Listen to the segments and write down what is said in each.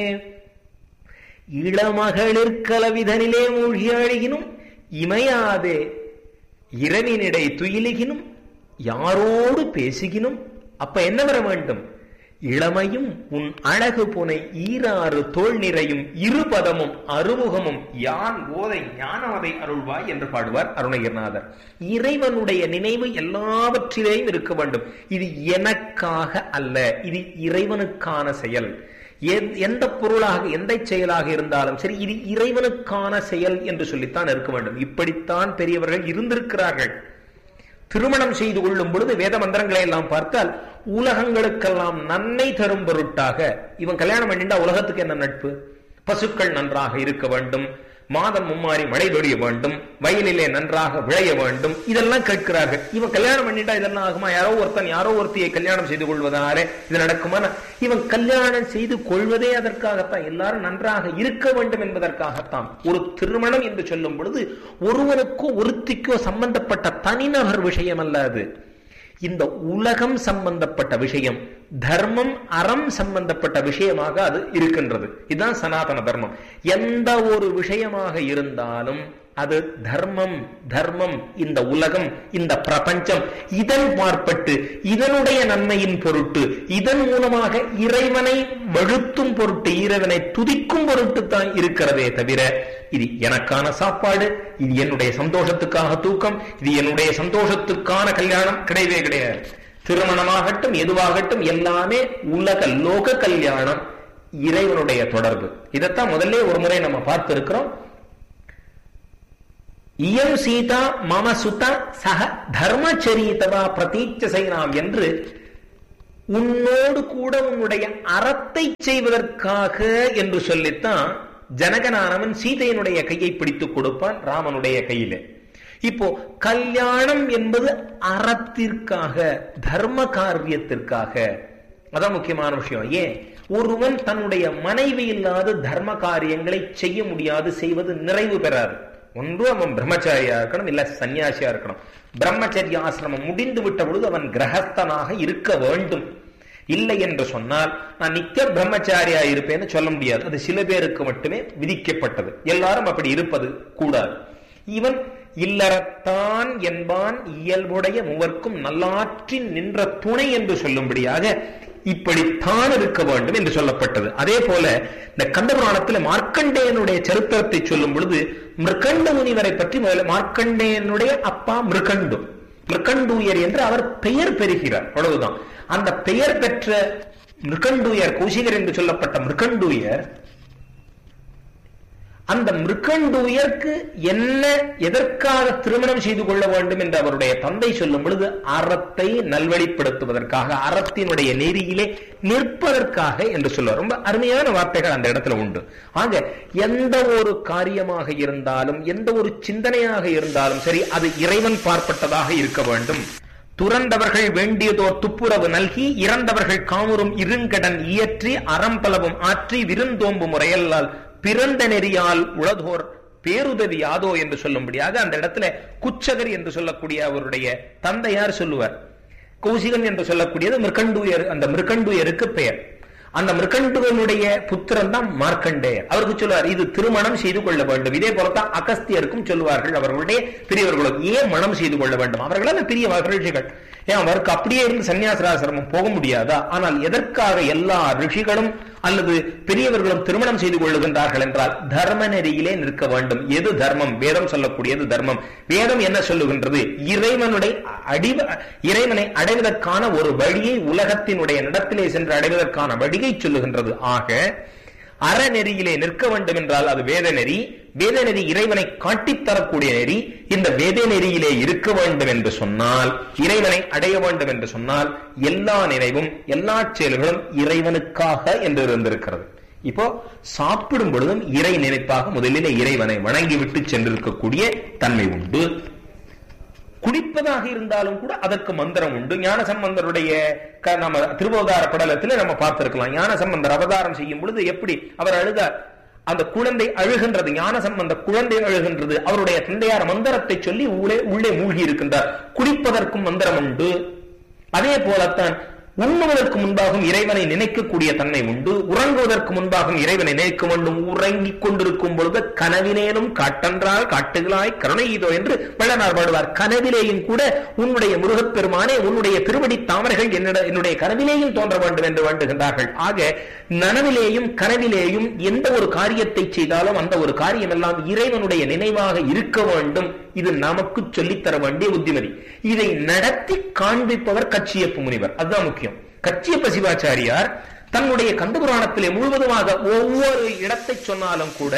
இளமகளிர்கலவிதனிலே மூழ்கி அழுகினும் இமையாதே இரவினிடை துயிலுகினும் யாரோடு பேசுகினும் அப்ப என்ன வர வேண்டும் இளமையும் உன் அழகு புனை ஈராறு தோல் நிறையும் இருபதமும் அறுமுகமும் யான் ஓதை ஞானமதை அருள்வாய் என்று பாடுவார் அருணகிரிநாதர் இறைவனுடைய நினைவு எல்லாவற்றிலேயும் இருக்க வேண்டும் இது எனக்காக அல்ல இது இறைவனுக்கான செயல் எந்த பொருளாக எந்த செயலாக இருந்தாலும் சரி இது இறைவனுக்கான செயல் என்று சொல்லித்தான் இருக்க வேண்டும் இப்படித்தான் பெரியவர்கள் இருந்திருக்கிறார்கள் திருமணம் செய்து கொள்ளும் பொழுது வேத மந்திரங்களை எல்லாம் பார்த்தால் உலகங்களுக்கெல்லாம் நன்மை தரும் பொருட்டாக இவன் கல்யாணம் பண்ணிட்டா உலகத்துக்கு என்ன நட்பு பசுக்கள் நன்றாக இருக்க வேண்டும் மாதம் மும்மாறி மழை பொழிய வேண்டும் வயலிலே நன்றாக விளைய வேண்டும் இதெல்லாம் கேட்கிறார்கள் இவன் கல்யாணம் பண்ணிட்டா இதெல்லாம் ஆகுமா யாரோ ஒருத்தன் யாரோ ஒருத்தியை கல்யாணம் செய்து கொள்வதனாலே இது நடக்குமா இவன் கல்யாணம் செய்து கொள்வதே அதற்காகத்தான் எல்லாரும் நன்றாக இருக்க வேண்டும் என்பதற்காகத்தான் ஒரு திருமணம் என்று சொல்லும் பொழுது ஒருவனுக்கோ ஒருத்திக்கோ சம்பந்தப்பட்ட தனிநபர் விஷயம் அல்ல அது இந்த உலகம் சம்பந்தப்பட்ட விஷயம் தர்மம் அறம் சம்பந்தப்பட்ட விஷயமாக அது இருக்கின்றது இதுதான் சனாதன தர்மம் எந்த ஒரு விஷயமாக இருந்தாலும் அது தர்மம் தர்மம் இந்த உலகம் இந்த பிரபஞ்சம் இதன் பார்ப்பட்டு இதனுடைய நன்மையின் பொருட்டு இதன் மூலமாக இறைவனை வழுத்தும் பொருட்டு இறைவனை துதிக்கும் பொருட்டு தான் இருக்கிறதே தவிர இது எனக்கான சாப்பாடு இது என்னுடைய சந்தோஷத்துக்காக தூக்கம் இது என்னுடைய சந்தோஷத்துக்கான கல்யாணம் கிடையவே கிடையாது திருமணமாகட்டும் எதுவாகட்டும் எல்லாமே உலக லோக கல்யாணம் இறைவனுடைய தொடர்பு இதைத்தான் முதல்ல ஒரு முறை நம்ம பார்த்து இருக்கிறோம் இயம் சீதா மம சுத சக தர்மச்சரீதவா பிரதீட்ச செய்யலாம் என்று உன்னோடு கூட உன்னுடைய அறத்தை செய்வதற்காக என்று சொல்லித்தான் ஜனகனானவன் சீதையினுடைய கையை பிடித்துக் கொடுப்பான் ராமனுடைய கையில இப்போ கல்யாணம் என்பது அறத்திற்காக தர்ம காரியத்திற்காக அதான் முக்கியமான விஷயம் ஏன் ஒருவன் தன்னுடைய மனைவி இல்லாத தர்ம காரியங்களை செய்ய முடியாது செய்வது நிறைவு பெறாது ஒன்று அவன் பிரம்மச்சாரியா இருக்கணும் இல்ல சன்னியாசியா இருக்கணும் பிரம்மச்சரிய ஆசிரமம் முடிந்து விட்ட பொழுது அவன் கிரகஸ்தனாக இருக்க வேண்டும் இல்லை என்று சொன்னால் நான் நித்திய பிரம்மச்சாரியா இருப்பேன்னு சொல்ல முடியாது அது சில பேருக்கு மட்டுமே விதிக்கப்பட்டது எல்லாரும் அப்படி இருப்பது கூடாது இவன் இல்லறத்தான் என்பான் இயல்புடைய மூவர்க்கும் நல்லாற்றின் நின்ற துணை என்று சொல்லும்படியாக இப்படித்தான் இருக்க வேண்டும் என்று சொல்லப்பட்டது அதே போல இந்த கந்தபுராணத்தில் மார்க்கண்டேயனுடைய சரித்திரத்தை சொல்லும் பொழுது மிருகண்ட முனிவரை பற்றி முதல்ல மார்க்கண்டேயனுடைய அப்பா மிருகண்டு மிருகண்டூயர் என்று அவர் பெயர் பெறுகிறார் அவ்வளவுதான் அந்த பெயர் பெற்ற மிருகண்டூயர் கௌசிகர் என்று சொல்லப்பட்ட மிருகண்டூயர் அந்த மிருகண்டூயருக்கு என்ன எதற்காக திருமணம் செய்து கொள்ள வேண்டும் என்று அவருடைய தந்தை சொல்லும் பொழுது அறத்தை நல்வழிப்படுத்துவதற்காக அறத்தினுடைய நெறியிலே நிற்பதற்காக என்று சொல்லுவார் ரொம்ப அருமையான வார்த்தைகள் அந்த இடத்துல உண்டு ஆக எந்த ஒரு காரியமாக இருந்தாலும் எந்த ஒரு சிந்தனையாக இருந்தாலும் சரி அது இறைவன் பார்ப்பட்டதாக இருக்க வேண்டும் துறந்தவர்கள் வேண்டியதோர் துப்புரவு நல்கி இறந்தவர்கள் காமுறும் இருங்கடன் இயற்றி அறம்பலவும் ஆற்றி விருந்தோம்பு முறையல்லால் பிறந்த நெறியால் உளதோர் பேருதவி யாதோ என்று சொல்லும்படியாக அந்த இடத்துல குச்சகர் என்று சொல்லக்கூடிய அவருடைய தந்தையார் சொல்லுவார் கௌசிகன் என்று சொல்லக்கூடியது மிருகண்டூயர் அந்த மிருகண்டூயருக்கு பெயர் அந்த மிருகண்டுவனுடைய புத்திரன் தான் மார்க்கண்டேயர் அவருக்கு சொல்லுவார் இது திருமணம் செய்து கொள்ள வேண்டும் இதே போலத்தான் அகஸ்தியருக்கும் சொல்லுவார்கள் அவர்களுடைய பெரியவர்களும் ஏன் மனம் செய்து கொள்ள வேண்டும் அவர்களால் பெரிய மகிழ்ச்சிகள் ஏன் அவருக்கு அப்படியே இருந்து சன்னியாசராசிரமம் போக முடியாதா ஆனால் எதற்காக எல்லா ரிஷிகளும் அல்லது பெரியவர்களும் திருமணம் செய்து கொள்ளுகின்றார்கள் என்றால் தர்ம நெறியிலே நிற்க வேண்டும் எது தர்மம் வேதம் சொல்லக்கூடியது தர்மம் வேதம் என்ன சொல்லுகின்றது இறைவனுடைய அடிவ இறைவனை அடைவதற்கான ஒரு வழியை உலகத்தினுடைய நடத்திலே சென்று அடைவதற்கான வழியை சொல்லுகின்றது ஆக அறநெறியிலே நிற்க வேண்டும் என்றால் அது வேத நெறி வேத நெறி இறைவனை காட்டித்தரக்கூடிய நெறி இந்த வேத நெறியிலே இருக்க வேண்டும் என்று சொன்னால் இறைவனை அடைய வேண்டும் என்று சொன்னால் எல்லா நினைவும் எல்லா செயல்களும் இறைவனுக்காக என்று இருந்திருக்கிறது இப்போ சாப்பிடும் பொழுதும் இறை நினைப்பாக முதலிலே இறைவனை வணங்கிவிட்டு சென்றிருக்கக்கூடிய தன்மை உண்டு குடிப்பதாக இருந்தாலும் கூட அதற்கு மந்திரம் உண்டு ஞான சம்பந்தருடைய நம்ம திருவோதார படலத்தில் நம்ம பார்த்திருக்கலாம் ஞான சம்பந்தர் அவதாரம் செய்யும் பொழுது எப்படி அவர் அழுதார் அந்த குழந்தை அழுகின்றது ஞான சம்பந்த குழந்தை அழுகின்றது அவருடைய தந்தையார் மந்திரத்தை சொல்லி உள்ளே உள்ளே மூழ்கி இருக்கின்றார் குடிப்பதற்கும் மந்திரம் உண்டு அதே போலத்தான் உண்ணுவதற்கு முன்பாகவும் இறைவனை நினைக்கக்கூடிய தன்மை உண்டு உறங்குவதற்கு முன்பாகவும் இறைவனை நினைக்க வேண்டும் உறங்கிக் கொண்டிருக்கும் பொழுது கனவினேனும் காட்டன்றால் காட்டுகளாய் கருணை இதோ என்று வள்ளனார் பாடுவார் கனவிலேயும் கூட உன்னுடைய முருகப்பெருமானே உன்னுடைய திருவடி தாமரைகள் என்னிட என்னுடைய கனவிலேயும் தோன்ற வேண்டும் என்று வேண்டுகின்றார்கள் ஆக நனவிலேயும் கனவிலேயும் எந்த ஒரு காரியத்தை செய்தாலும் அந்த ஒரு காரியம் எல்லாம் இறைவனுடைய நினைவாக இருக்க வேண்டும் இது நமக்கு சொல்லித்தர வேண்டிய புத்திமதி இதை நடத்தி காண்பிப்பவர் கச்சியப்ப முனிவர் அதுதான் முக்கியம் கச்சியப்ப சிவாச்சாரியார் தன்னுடைய கந்தபுராணத்திலே முழுவதுமாக ஒவ்வொரு இடத்தை சொன்னாலும் கூட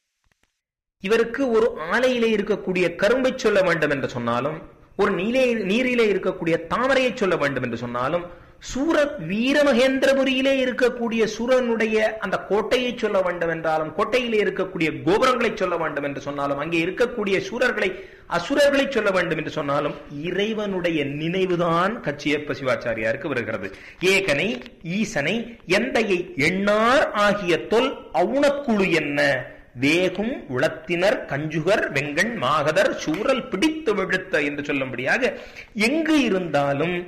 இவருக்கு ஒரு ஆலையிலே இருக்கக்கூடிய கரும்பை சொல்ல வேண்டும் என்று சொன்னாலும் ஒரு நீலே நீரிலே இருக்கக்கூடிய தாமரையை சொல்ல வேண்டும் என்று சொன்னாலும் சூர வீரமகேந்திரபுரியிலே இருக்கக்கூடிய சூரனுடைய அந்த கோட்டையை சொல்ல வேண்டும் என்றாலும் கோட்டையிலே இருக்கக்கூடிய கோபுரங்களை சொல்ல வேண்டும் என்று சொன்னாலும் அங்கே இருக்கக்கூடிய சூரர்களை அசுரர்களை சொல்ல வேண்டும் என்று சொன்னாலும் இறைவனுடைய நினைவுதான் கச்சியப்ப சிவாச்சாரியாருக்கு வருகிறது ஏகனை ஈசனை எந்தையை எண்ணார் ஆகிய தொல் அவுணக்குழு என்ன வேகும் உளத்தினர் கஞ்சுகர் வெங்கண் மாகதர் சூரல் பிடித்து விழுத்த என்று சொல்லும்படியாக எங்கு இருந்தாலும்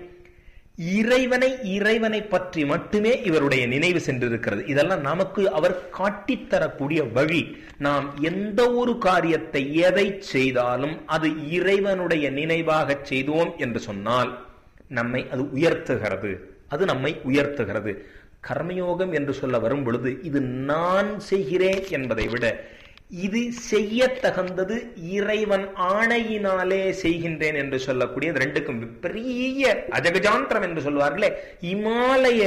இறைவனை இறைவனை பற்றி மட்டுமே இவருடைய நினைவு சென்றிருக்கிறது இதெல்லாம் நமக்கு அவர் காட்டித்தரக்கூடிய வழி நாம் எந்த ஒரு காரியத்தை எதை செய்தாலும் அது இறைவனுடைய நினைவாக செய்தோம் என்று சொன்னால் நம்மை அது உயர்த்துகிறது அது நம்மை உயர்த்துகிறது கர்மயோகம் என்று சொல்ல வரும் பொழுது இது நான் செய்கிறேன் என்பதை விட இது செய்ய தகுந்தது இறைவன் ஆணையினாலே செய்கின்றேன் என்று சொல்லக்கூடிய ரெண்டுக்கும் பெரிய அஜகஜாந்திரம் என்று சொல்வார்களே இமாலய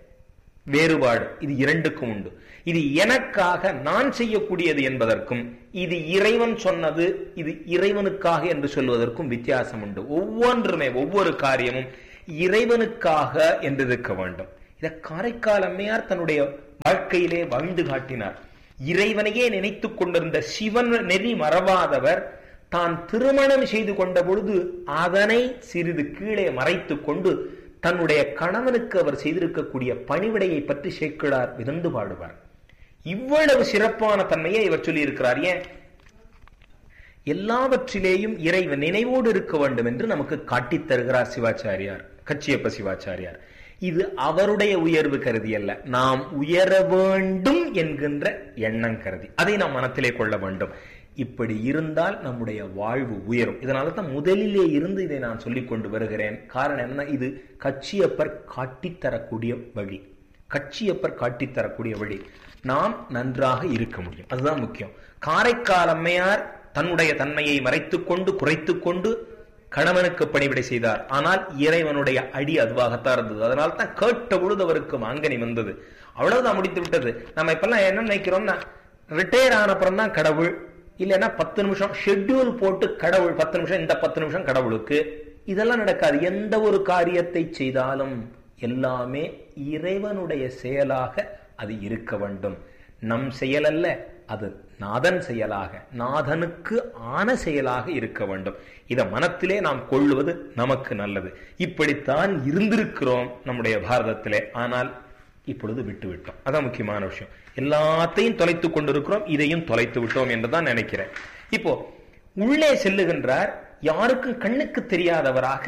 வேறுபாடு இது இரண்டுக்கும் உண்டு இது எனக்காக நான் செய்யக்கூடியது என்பதற்கும் இது இறைவன் சொன்னது இது இறைவனுக்காக என்று சொல்வதற்கும் வித்தியாசம் உண்டு ஒவ்வொன்றுமே ஒவ்வொரு காரியமும் இறைவனுக்காக என்று இருக்க வேண்டும் இதை காரைக்கால் அம்மையார் தன்னுடைய வாழ்க்கையிலே வாழ்ந்து காட்டினார் இறைவனையே நினைத்துக் கொண்டிருந்த சிவன் நெறி மறவாதவர் தான் திருமணம் செய்து கொண்ட பொழுது அதனை சிறிது கீழே மறைத்துக் கொண்டு தன்னுடைய கணவனுக்கு அவர் செய்திருக்கக்கூடிய பணிவிடையை பற்றி சேக்கிழார் விருந்து பாடுவார் இவ்வளவு சிறப்பான தன்மையை இவர் சொல்லி இருக்கிறார் ஏன் எல்லாவற்றிலேயும் இறைவன் நினைவோடு இருக்க வேண்டும் என்று நமக்கு காட்டித் தருகிறார் சிவாச்சாரியார் கச்சியப்ப சிவாச்சாரியார் இது அவருடைய உயர்வு கருதி அல்ல நாம் உயர வேண்டும் என்கின்ற எண்ணம் கருதி அதை நாம் மனத்திலே கொள்ள வேண்டும் இப்படி இருந்தால் நம்முடைய வாழ்வு உயரும் இதனால தான் முதலிலே இருந்து இதை நான் சொல்லிக் கொண்டு வருகிறேன் காரணம் என்ன இது கச்சியப்பர் காட்டித்தரக்கூடிய வழி கட்சியப்பர் காட்டித்தரக்கூடிய வழி நாம் நன்றாக இருக்க முடியும் அதுதான் முக்கியம் காரைக்கால் அம்மையார் தன்னுடைய தன்மையை மறைத்துக் கொண்டு குறைத்துக் கொண்டு கணவனுக்கு பணிவிடை செய்தார் ஆனால் இறைவனுடைய அடி அதுவாகத்தான் இருந்தது அதனால தான் கேட்ட பொழுது அவருக்கு மாங்கனி வந்தது அவ்வளவுதான் முடித்து விட்டது நம்ம இப்பெல்லாம் என்ன நினைக்கிறோம்னா ரிட்டையர் ஆனப்புறம் தான் கடவுள் இல்லைன்னா பத்து நிமிஷம் ஷெட்யூல் போட்டு கடவுள் பத்து நிமிஷம் இந்த பத்து நிமிஷம் கடவுளுக்கு இதெல்லாம் நடக்காது எந்த ஒரு காரியத்தை செய்தாலும் எல்லாமே இறைவனுடைய செயலாக அது இருக்க வேண்டும் நம் செயல் அல்ல அது நாதன் செயலாக நாதனுக்கு ஆன செயலாக இருக்க வேண்டும் இதை மனத்திலே நாம் கொள்ளுவது நமக்கு நல்லது இப்படித்தான் இருந்திருக்கிறோம் நம்முடைய பாரதத்திலே ஆனால் இப்பொழுது விட்டு விட்டோம் அதான் முக்கியமான விஷயம் எல்லாத்தையும் தொலைத்து கொண்டிருக்கிறோம் இதையும் தொலைத்து விட்டோம் என்றுதான் நினைக்கிறேன் இப்போ உள்ளே செல்லுகின்றார் யாருக்கும் கண்ணுக்கு தெரியாதவராக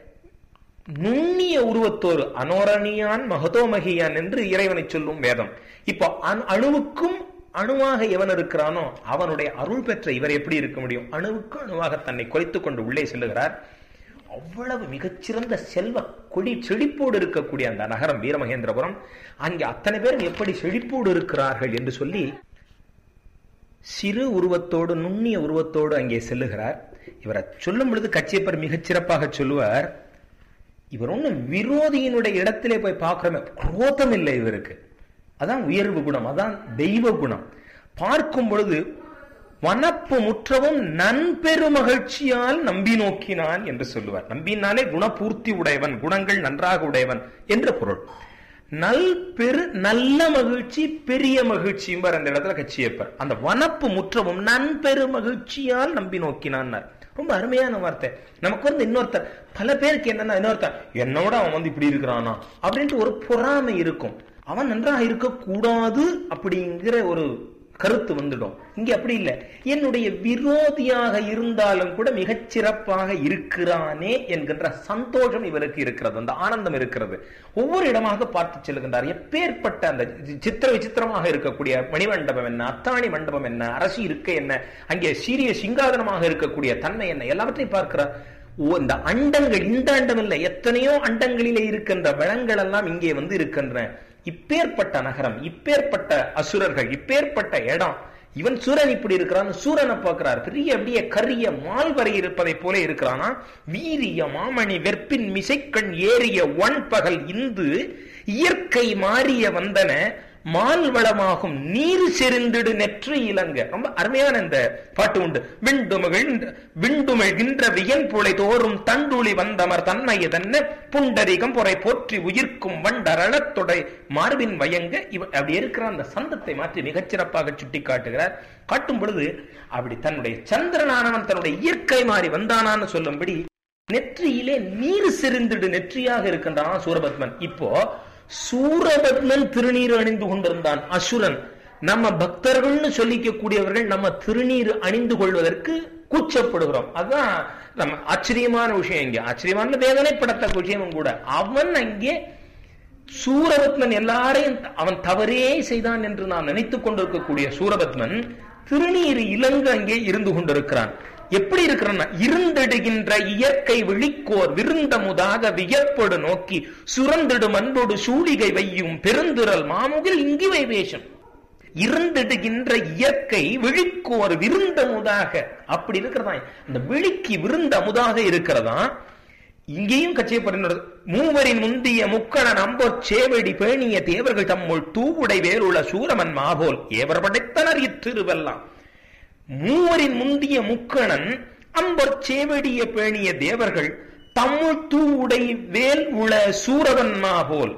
நுண்ணிய உருவத்தோடு அனோரணியான் மகதோமகியான் என்று இறைவனை சொல்லும் வேதம் இப்போ அணுவுக்கும் அணுவாக எவன் இருக்கிறானோ அவனுடைய அருள் பெற்ற இவர் எப்படி இருக்க முடியும் அணுவுக்கு அணுவாக தன்னை குறைத்துக் கொண்டு உள்ளே செல்லுகிறார் அவ்வளவு மிகச்சிறந்த செல்வ கொடி செழிப்போடு இருக்கக்கூடிய அந்த நகரம் வீரமகேந்திரபுரம் அங்கே அத்தனை பேரும் எப்படி செழிப்போடு இருக்கிறார்கள் என்று சொல்லி சிறு உருவத்தோடு நுண்ணிய உருவத்தோடு அங்கே செல்லுகிறார் இவரை சொல்லும் பொழுது கச்சியப்பர் மிகச்சிறப்பாக சொல்லுவார் இவர் ஒன்றும் விரோதியினுடைய இடத்திலே போய் பார்க்கிறோமே குரோதம் இல்லை இவருக்கு அதான் உயர்வு குணம் அதான் தெய்வ குணம் பார்க்கும் பொழுது வனப்பு முற்றவும் நன்பெரு மகிழ்ச்சியால் நம்பி நோக்கினான் என்று சொல்லுவார் நம்பினாலே குணபூர்த்தி உடையவன் குணங்கள் நன்றாக உடையவன் என்ற பொருள் நல் பெரு நல்ல மகிழ்ச்சி பெரிய மகிழ்ச்சி அந்த இடத்துல கட்சியப்பர் அந்த வனப்பு முற்றவும் நன்பெரு மகிழ்ச்சியால் நம்பி நோக்கினான் ரொம்ப அருமையான வார்த்தை நமக்கு வந்து இன்னொருத்தர் பல பேருக்கு என்னன்னா இன்னொருத்தர் என்னோட அவன் வந்து இப்படி இருக்கிறானா அப்படின்ட்டு ஒரு பொறாமை இருக்கும் அவன் நன்றாக இருக்க கூடாது அப்படிங்கிற ஒரு கருத்து வந்துடும் இங்க அப்படி இல்லை என்னுடைய விரோதியாக இருந்தாலும் கூட மிகச் சிறப்பாக இருக்கிறானே என்கின்ற சந்தோஷம் இவருக்கு இருக்கிறது அந்த ஆனந்தம் இருக்கிறது ஒவ்வொரு இடமாக பார்த்து செல்கின்றார் எப்பேற்பட்ட அந்த சித்திர விசித்திரமாக இருக்கக்கூடிய மணிமண்டபம் என்ன அத்தாணி மண்டபம் என்ன அரசு இருக்கை என்ன அங்கே சீரிய சிங்காதனமாக இருக்கக்கூடிய தன்மை என்ன எல்லாவற்றையும் பார்க்கிறார் ஓ இந்த அண்டங்கள் இந்த அண்டம் இல்லை எத்தனையோ அண்டங்களிலே இருக்கின்ற வளங்கள் எல்லாம் இங்கே வந்து இருக்கின்றன இப்பேற்பட்ட நகரம் இப்பேற்பட்ட அசுரர்கள் இப்பேற்பட்ட இடம் இவன் சூரன் இப்படி இருக்கிறான் சூரனை பார்க்கிறார் பெரிய அப்படியே கரிய மால்வரை இருப்பதை போல இருக்கிறானா வீரிய மாமணி வெற்பின் மிசைக்கண் ஏறிய ஒன் பகல் இந்து இயற்கை மாறிய வந்தன மால் வளமாகும் நீர் செறிந்திடு நெற்றி இலங்க ரொம்ப அருமையான இந்த பாட்டு உண்டு விண்டுமகிழ்ந்த விண்டுமகின்ற வியன் புலை தோறும் தண்டுளி வந்தமர் தன்மைய தன்ன புண்டரிகம் பொறை போற்றி உயிர்க்கும் வண்டரளத்தொடை மார்பின் வயங்க இவ அப்படி இருக்கிற அந்த சந்தத்தை மாற்றி மிகச்சிறப்பாக சுட்டி காட்டுகிறார் காட்டும் பொழுது அப்படி தன்னுடைய சந்திரனானவன் தன்னுடைய இயற்கை மாறி வந்தானான்னு சொல்லும்படி நெற்றியிலே நீர் செறிந்திடு நெற்றியாக இருக்கின்றான் சூரபத்மன் இப்போ சூரபத்மன் திருநீர் அணிந்து கொண்டிருந்தான் அசுரன் நம்ம பக்தர்கள்னு சொல்லிக்க கூடியவர்கள் நம்ம திருநீர் அணிந்து கொள்வதற்கு கூச்சப்படுகிறோம் அதுதான் நம்ம ஆச்சரியமான விஷயம் இங்க ஆச்சரியமான வேதனைப்படத்தக்க விஷயமும் கூட அவன் அங்கே சூரபத்மன் எல்லாரையும் அவன் தவறே செய்தான் என்று நாம் நினைத்துக் கொண்டிருக்கக்கூடிய சூரபத்மன் திருநீர் இலங்கு அங்கே இருந்து கொண்டிருக்கிறான் எப்படி இருக்கிறன்னா இருந்திடுகின்ற இயற்கை விழிக்கோர் விருந்தமுதாக வியப்போடு நோக்கி சுரந்திடும் அன்போடு சூழிகை வையும் பெருந்திரல் மாமுகில் இங்குவை வேஷம் இருந்திடுகின்ற இயற்கை விழிக்கோர் விருந்தமுதாக அப்படி இருக்கிறதா அந்த விழிக்கு விருந்தமுதாக இருக்கிறதா இங்கேயும் கச்சைப்படுகிறது மூவரின் முந்திய முக்கணன் அம்போர் சேவடி பேணிய தேவர்கள் தம்முள் தூவுடை வேறுள்ள சூரமன் மாபோல் ஏவர் படைத்தனர் இத்திருவெல்லாம் மூவரின் முந்திய முக்கணன் அம்பர் சேவடிய பேணிய தேவர்கள் தம்முள் தூவுடை வேல் உள சூரவன்மா போல்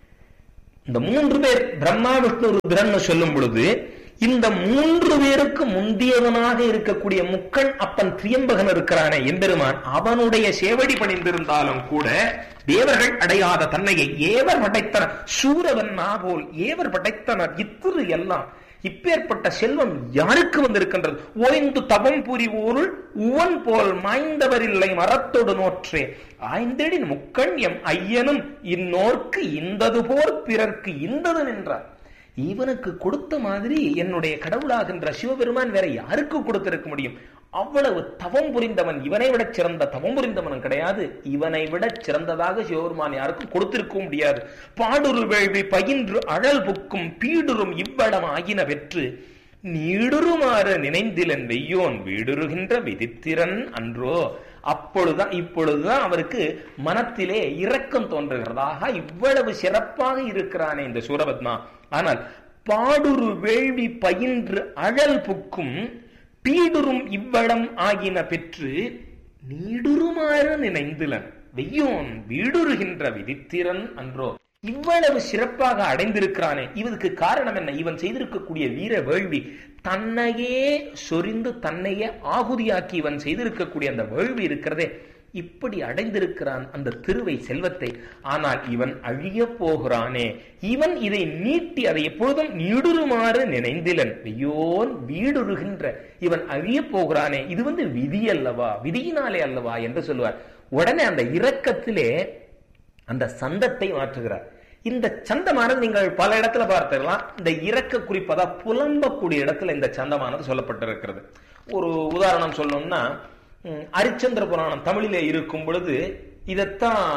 இந்த மூன்று பேர் பிரம்மா விஷ்ணு ருத்ரன் சொல்லும் பொழுது இந்த மூன்று பேருக்கு முந்தியவனாக இருக்கக்கூடிய முக்கண் அப்பன் திரியம்பகன் இருக்கிறானே எம்பெருமான் அவனுடைய சேவடி பணிந்திருந்தாலும் கூட தேவர்கள் அடையாத தன்மையை ஏவர் படைத்தனர் சூரவன் போல் ஏவர் படைத்தனர் இத்திரு எல்லாம் இப்பேற்பட்ட செல்வம் யாருக்கு வந்திருக்கின்றது ஓய்ந்து தவம் புரிவோருள் உவன் போல் மாய்ந்தவர் இல்லை மரத்தோடு நோற்றே ஆய்ந்தடின் முக்கண் எம் ஐயனும் இந்நோர்க்கு இந்தது போர் பிறர்க்கு இந்தது நின்றார் இவனுக்கு கொடுத்த மாதிரி என்னுடைய கடவுளாகின்ற சிவபெருமான் வேற யாருக்கு கொடுத்திருக்க முடியும் அவ்வளவு தவம் புரிந்தவன் இவனை விட சிறந்த தவம் புரிந்தவன் கிடையாது இவனை விட சிறந்ததாக சிவபெருமான் யாருக்கும் கொடுத்திருக்க முடியாது பாடுரு வேள்வி பயின்று அழல் புக்கும் பீடுரும் இவ்வடம் ஆகின பெற்று நீடுருமாறு நினைந்திலன் வெய்யோன் வீடுருகின்ற விதித்திறன் அன்றோ அப்பொழுதுதான் இப்பொழுதுதான் அவருக்கு மனத்திலே இரக்கம் தோன்றுகிறதாக இவ்வளவு சிறப்பாக இருக்கிறானே இந்த சூரபத்மா ஆனால் பாடுரு வேள்வி பயின்று அழல் புக்கும் பீடுரும் இவ்வளம் ஆகின பெற்று நீடுருமாறு நினைந்துலன் வெய்யோன் வீடுருகின்ற விதித்திறன் அன்றோ இவ்வளவு சிறப்பாக அடைந்திருக்கிறானே இவனுக்கு காரணம் என்ன இவன் செய்திருக்கக்கூடிய வீர வேள்வி தன்னையே சொரிந்து தன்னையே ஆகுதியாக்கி இவன் செய்திருக்கக்கூடிய அந்த வேள்வி இருக்கிறதே இப்படி அடைந்திருக்கிறான் அந்த திருவை செல்வத்தை ஆனால் இவன் அழிய போகிறானே இவன் இதை நீட்டி அதை எப்பொழுதும் நீடுருமாறு நினைந்திலன் ஐயோன் வீடுருகின்ற இவன் அழிய போகிறானே இது வந்து விதி அல்லவா விதியினாலே அல்லவா என்று சொல்லுவார் உடனே அந்த இரக்கத்திலே அந்த சந்தத்தை மாற்றுகிறார் இந்த சந்தமானது நீங்கள் பல இடத்துல பார்த்திடலாம் இந்த இறக்க குறிப்பதா புலம்பக்கூடிய இடத்துல இந்த சந்தமானது சொல்லப்பட்டிருக்கிறது ஒரு உதாரணம் சொல்லணும்னா அரிச்சந்திர புராணம் தமிழிலே இருக்கும் பொழுது இதைத்தான்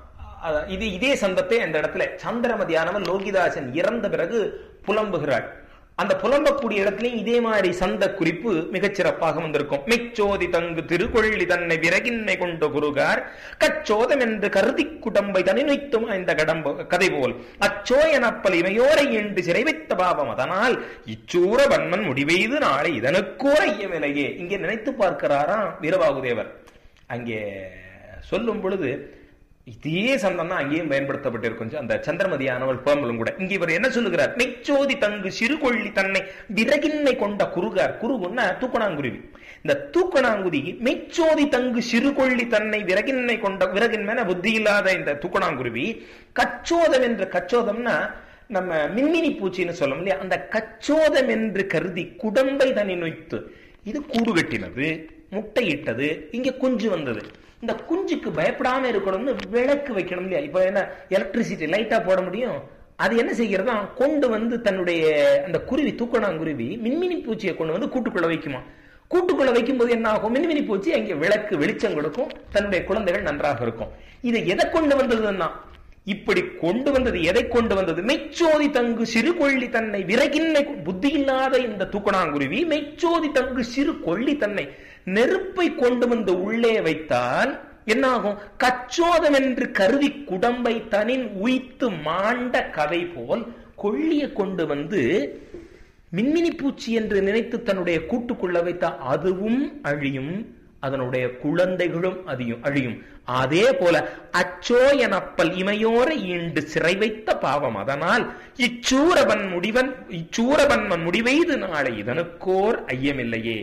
இது இதே சந்தத்தை அந்த இடத்துல சந்திரமதியானவன் லோகிதாசன் இறந்த பிறகு புலம்புகிறாள் அந்த புலம்பக்கூடிய இடத்துலயும் இதே மாதிரி சந்த குறிப்பு மிகச் சிறப்பாக வந்திருக்கும் மிச்சோதி தங்கு திருக்கொள்ளி தன்னை விறகின்னை கொண்ட குருகார் கச்சோதம் என்று கருதி குடம்பை தனிநுய்த்தும் இந்த கடம்ப கதை போல் அச்சோ எனப்பல் இமையோரை என்று சிறை வைத்த பாவம் அதனால் இச்சூர வன்மன் முடிவெய்து நாளை இதனுக்கோர ஐயமில்லையே இங்கே நினைத்து பார்க்கிறாராம் வீரபாகுதேவர் அங்கே சொல்லும் பொழுது இதே சந்தம் தான் அங்கேயும் பயன்படுத்தப்பட்டிருக்கும் அந்த சந்திரமதியானவள் புலம்பலும் கூட இங்க இவர் என்ன சொல்லுகிறார் மெச்சோதி தங்கு சிறுகொள்ளி தன்னை விறகின்னை கொண்ட குருகார் குருகுன்னா தூக்கணாங்குருவி இந்த தூக்கணாங்குதி மெச்சோதி தங்கு சிறுகொள்ளி தன்னை விறகின்னை கொண்ட விறகின் மேல புத்தி இல்லாத இந்த தூக்கணாங்குருவி கச்சோதம் என்ற கச்சோதம்னா நம்ம மின்மினி பூச்சின்னு சொல்லும் இல்லையா அந்த கச்சோதம் என்று கருதி குடம்பை தனி நொய்த்து இது கூடு கட்டினது முட்டையிட்டது இங்க குஞ்சு வந்தது இந்த குஞ்சுக்கு பயப்படாம இருக்கணும்னு விளக்கு வைக்கணும் இல்லையா இப்ப என்ன எலக்ட்ரிசிட்டி லைட்டா போட முடியும் அது என்ன செய்கிறதா கொண்டு வந்து தன்னுடைய அந்த குருவி தூக்கணாங்குருவி மின்மினி பூச்சியை கொண்டு வந்து கூட்டுக்குள்ள வைக்குமா கூட்டுக்குள்ள வைக்கும்போது என்ன ஆகும் மின்மினி பூச்சி அங்கே விளக்கு வெளிச்சம் கொடுக்கும் தன்னுடைய குழந்தைகள் நன்றாக இருக்கும் இதை எதை கொண்டு வந்ததுன்னா இப்படி கொண்டு வந்தது எதை கொண்டு வந்தது மெச்சோதி தங்கு சிறு கொள்ளி தன்னை விறகின்மை புத்தி இல்லாத இந்த தூக்கணாங்குருவி மெச்சோதி தங்கு சிறு கொள்ளி தன்னை நெருப்பை கொண்டு வந்து உள்ளே வைத்தால் என்னாகும் கச்சோதம் என்று கருதி குடம்பை தனின் உய்த்து மாண்ட கதை போல் கொள்ளிய கொண்டு வந்து மின்மினி பூச்சி என்று நினைத்து தன்னுடைய கூட்டுக்குள்ள வைத்த அதுவும் அழியும் அதனுடைய குழந்தைகளும் அதியும் அழியும் அதே போல அச்சோ எனப்பல் இமையோரை ஈண்டு சிறை வைத்த பாவம் அதனால் இச்சூரவன் முடிவன் இச்சூரவன்மன் முடிவெய்து நாளை இதனுக்கோர் ஐயமில்லையே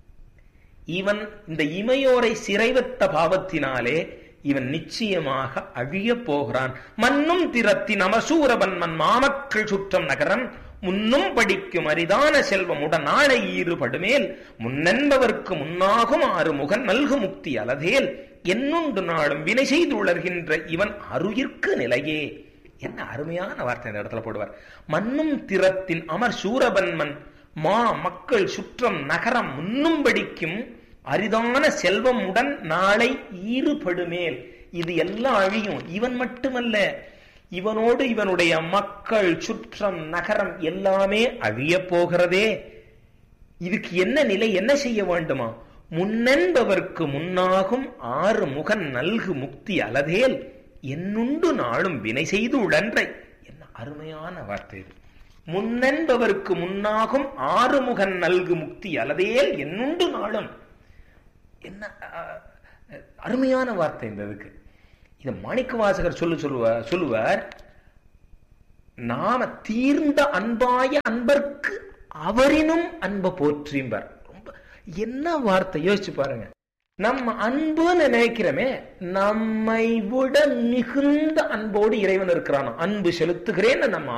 இவன் இந்த இமையோரை சிறைவத்த பாவத்தினாலே இவன் நிச்சயமாக அழிய போகிறான் மண்ணும் திறத்தின் அமசூரவன்மன் மாமக்கள் சுற்றம் நகரம் முன்னும் படிக்கும் அரிதான செல்வம் உடன் நாளை ஈறுபடுமேல் முன்னென்பவர்க்கு முன்னாகும் ஆறு முகன் நல்கு முக்தி அலதேல் என்னுண்டு நாளும் வினை செய்து உளர்கின்ற இவன் அருயிர்க்கு நிலையே என்ன அருமையான வார்த்தை இந்த இடத்துல போடுவார் மண்ணும் திறத்தின் அமர் சூரபன்மன் மா மக்கள் சுற்றம் நகரம் முன்னும் படிக்கும் அரிதான செல்வம் உடன் நாளை ஈறுபடுமேல் இது எல்லாம் அழியும் இவன் மட்டுமல்ல இவனோடு இவனுடைய மக்கள் சுற்றம் நகரம் எல்லாமே அழிய போகிறதே இதுக்கு என்ன நிலை என்ன செய்ய வேண்டுமா முன்னென்பவர்க்கு முன்னாகும் ஆறு முகன் நல்கு முக்தி அலதேல் என்னுண்டு நாளும் வினை செய்து உடன்றை என்ன அருமையான வார்த்தை இது முன்னென்பவர்க்கு முன்னாகும் ஆறு முகன் நல்கு முக்தி அலதேல் என்னுண்டு நாளும் என்ன அருமையான வார்த்தை இந்த இதுக்கு இத மாணிக்க வாசகர் சொல்லு சொல்லுவார் சொல்லுவார் நாம தீர்ந்த அன்பாய அன்பர்க்கு அவரினும் அன்பை போற்றிம்பார் ரொம்ப என்ன வார்த்தை யோசிச்சு பாருங்க நம்ம அன்புன்னு நினைக்கிறோமே நம்மை விட மிகுந்த அன்போடு இறைவன் இருக்கிறானோ அன்பு செலுத்துகிறேன்னு நம்ம